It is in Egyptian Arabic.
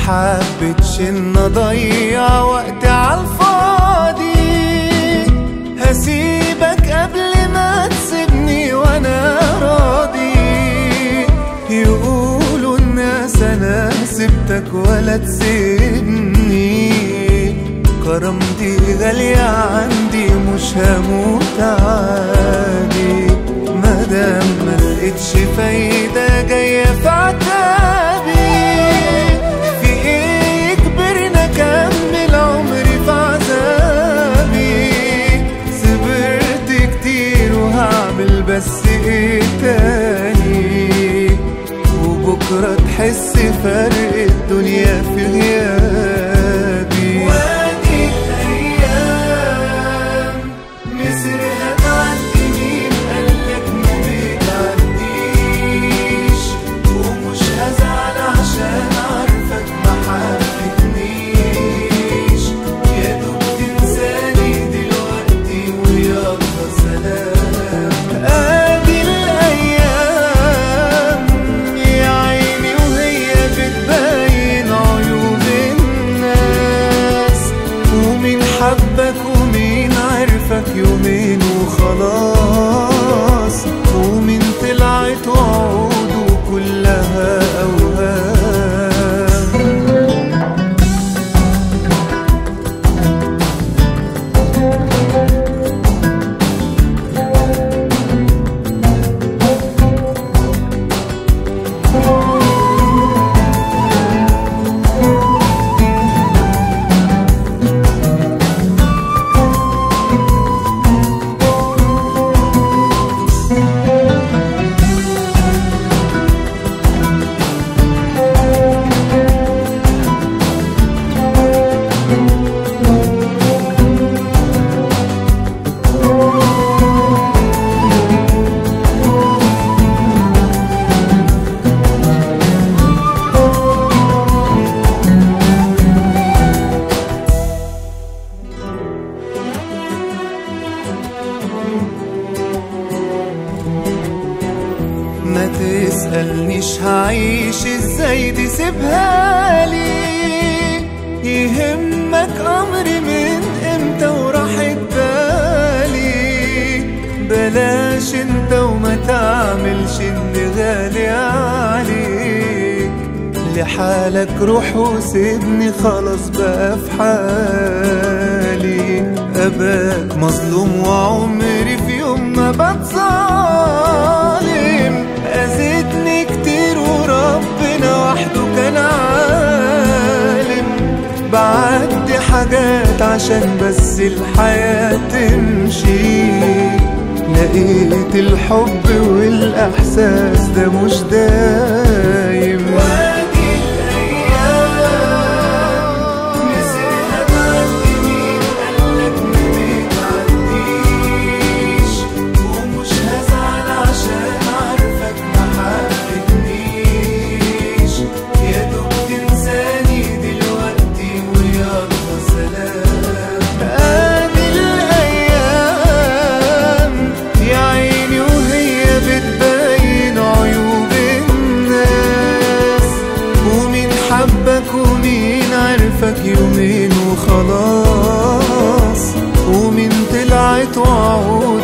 حبيتش ان اضيع وقت عالفاضي هسيبك قبل ما تسيبني وانا راضي يقولوا الناس انا سبتك ولا تسيبني كرامتي غالية عندي مش هموت عادي مادام ملقتش فايدة جاية في عتابي في ايه يجبرنا اكمل عمري في عذابي صبرت كتير وهعمل بس ايه تاني وبكرة تحس فرق الدنيا في غيابي وادي الأيام مصرها تعدي مين قالك ما بتعديش ومش هزعل عشان عارفك ما حبتنيش يا دوب تنساني دلوقتي ويلا سلام ادي الايام يا عيني وهي بتبين عيوب الناس ومين حبك ومين عرفك يومين وخلاص ومين طلعت وعوده كلها اوهام ما تسألنيش هعيش ازاي دي سيبها لي يهمك امري من امتى وراحت بالي بلاش انت وما تعملش اني غالي عليك لحالك روح وسيبني خلاص بقى في حالي اباك مظلوم وعمري في يوم ما بتظالم اذيتني كتير وربنا وحده كان عالم بعدي حاجات عشان بس الحياة تمشي لقيت الحب والإحساس ده مش دايم وادي الأيام نسيها تعدي مين قالك ما بتعديش ومش هزعل عشان عارفك ما حبتنيش يا دوب تنساني دلوقتي ويلا سلام ادي الايام يا عيني وهي بتبين عيوب الناس ومين حبك ومين عرفك يومين وخلاص ومين طلعت وعود